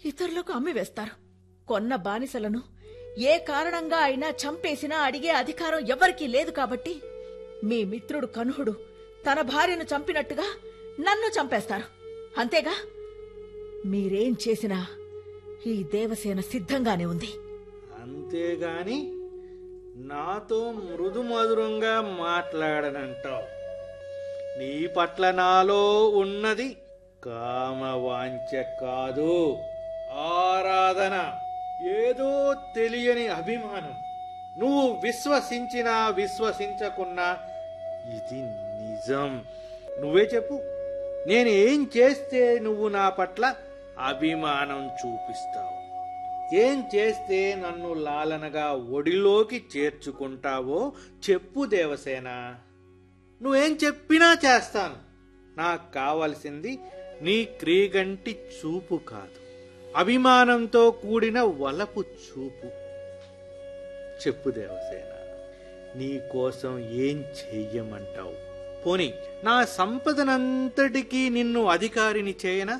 ఇతరులకు అమ్మివేస్తారు కొన్న బానిసలను ఏ కారణంగా అయినా చంపేసినా అడిగే అధికారం ఎవరికీ లేదు కాబట్టి మీ మిత్రుడు కనుహుడు తన భార్యను చంపినట్టుగా నన్ను చంపేస్తారు అంతేగా మీరేం చేసినా ఈ దేవసేన సిద్ధంగానే ఉంది అంతేగాని నాతో మృదు మధురంగా మాట్లాడనంటావు నీ పట్ల నాలో ఉన్నది కామవాంఛ కాదు ఆరాధన ఏదో తెలియని అభిమానం నువ్వు విశ్వసించినా విశ్వసించకున్నా ఇది నిజం నువ్వే చెప్పు నేను ఏం చేస్తే నువ్వు నా పట్ల అభిమానం చూపిస్తావు ఏం చేస్తే నన్ను లాలనగా ఒడిలోకి చేర్చుకుంటావో చెప్పు దేవసేన నువ్వేం చెప్పినా చేస్తాను నాకు కావలసింది నీ క్రీగంటి చూపు కాదు అభిమానంతో కూడిన వలపు చూపు చెప్పు దేవసేన నీ కోసం ఏం చెయ్యమంటావు పోని నా సంపదనంతటికీ నిన్ను అధికారిని చేయనా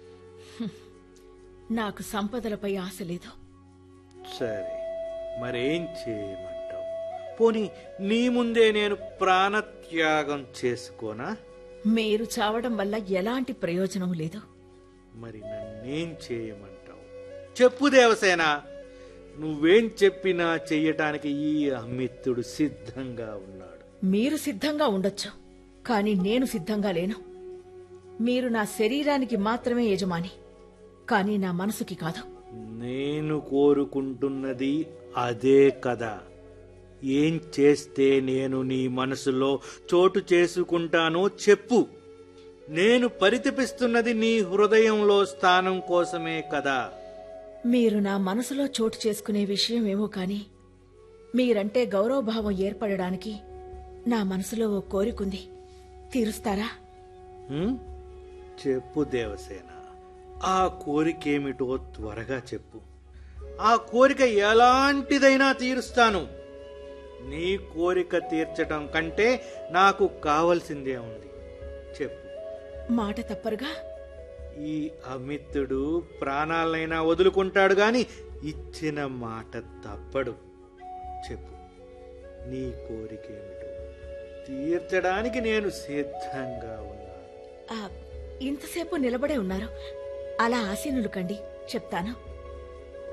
నాకు సంపదలపై ఆశ లేదు సరే మరేం చేయమంటావు పోని నీ ముందే నేను ప్రాణత్యాగం చేసుకోనా మీరు చావడం వల్ల ఎలాంటి ప్రయోజనం లేదు మరి నన్నేం చేయమంటావు చెప్పు దేవసేన నువ్వేం చెప్పినా చెయ్యటానికి ఈ అమిత్తుడు సిద్ధంగా ఉన్నాడు మీరు సిద్ధంగా ఉండొచ్చు కానీ నేను సిద్ధంగా లేను మీరు నా శరీరానికి మాత్రమే యజమాని కానీ నా మనసుకి కాదు నేను కోరుకుంటున్నది అదే కదా ఏం చేస్తే నేను నీ మనసులో చోటు చేసుకుంటానో చెప్పు నేను పరితపిస్తున్నది నీ హృదయంలో స్థానం కోసమే కదా మీరు నా మనసులో చోటు చేసుకునే విషయం ఏమో కాని మీరంటే గౌరవభావం ఏర్పడడానికి నా మనసులో ఓ కోరికుంది తీరుస్తారా హ్మ్? చెప్పు దేవసేన ఆ కోరికేమిటో త్వరగా చెప్పు ఆ కోరిక ఎలాంటిదైనా తీరుస్తాను నీ కోరిక తీర్చటం కంటే నాకు కావలసిందే ఉంది చెప్పు మాట తప్పరుగా ఈ అమిత్తుడు ప్రాణాలనైనా వదులుకుంటాడు గాని ఇచ్చిన మాట తప్పడు చెప్పు నీ కోరికేమిటో తీర్చడానికి నేను సిద్ధంగా ఉన్నాను ఆ, ఇంతసేపు నిలబడే ఉన్నారు అలా ఆసీనులు కండి చెప్తాను